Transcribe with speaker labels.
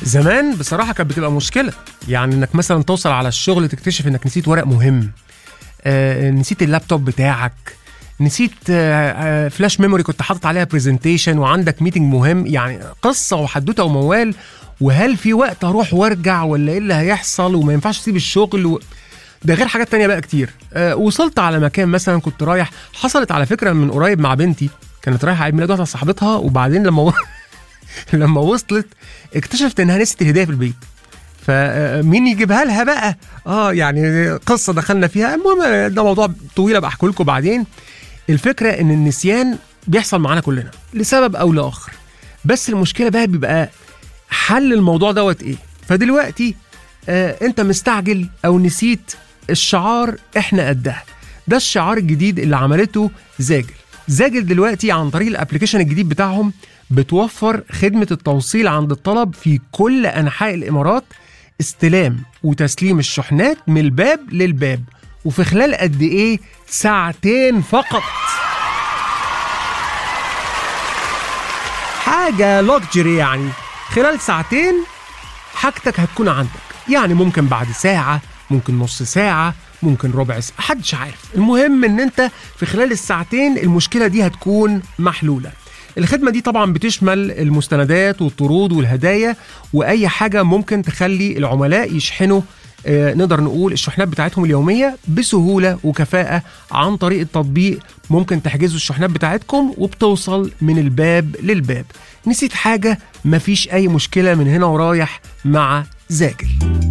Speaker 1: زمان بصراحه كانت بتبقى مشكله يعني انك مثلا توصل على الشغل تكتشف انك نسيت ورق مهم آه نسيت اللابتوب بتاعك نسيت آه آه فلاش ميموري كنت حاطط عليها برزنتيشن وعندك ميتنج مهم يعني قصه وحدوته وموال وهل في وقت اروح وارجع ولا ايه اللي هيحصل وما ينفعش اسيب الشغل و... ده غير حاجات تانية بقى كتير آه وصلت على مكان مثلا كنت رايح حصلت على فكره من قريب مع بنتي كانت رايحه عيد ميلاد واحده صاحبتها وبعدين لما و... لما وصلت اكتشفت انها نسيت الهديه في البيت فمين يجيبها لها بقى اه يعني قصه دخلنا فيها المهم ده موضوع طويل ابقى احكي لكم بعدين الفكره ان النسيان بيحصل معانا كلنا لسبب او لاخر بس المشكله بقى بيبقى حل الموضوع دوت ايه فدلوقتي آه انت مستعجل او نسيت الشعار احنا قدها ده الشعار الجديد اللي عملته زاجل زاجل دلوقتي عن طريق الابلكيشن الجديد بتاعهم بتوفر خدمة التوصيل عند الطلب في كل أنحاء الإمارات استلام وتسليم الشحنات من الباب للباب وفي خلال قد إيه ساعتين فقط حاجة لوكجري يعني خلال ساعتين حاجتك هتكون عندك يعني ممكن بعد ساعة ممكن نص ساعة ممكن ربع ساعة محدش عارف المهم ان انت في خلال الساعتين المشكلة دي هتكون محلولة الخدمة دي طبعا بتشمل المستندات والطرود والهدايا وأي حاجة ممكن تخلي العملاء يشحنوا آه نقدر نقول الشحنات بتاعتهم اليومية بسهولة وكفاءة عن طريق التطبيق ممكن تحجزوا الشحنات بتاعتكم وبتوصل من الباب للباب نسيت حاجة مفيش أي مشكلة من هنا ورايح مع زاجل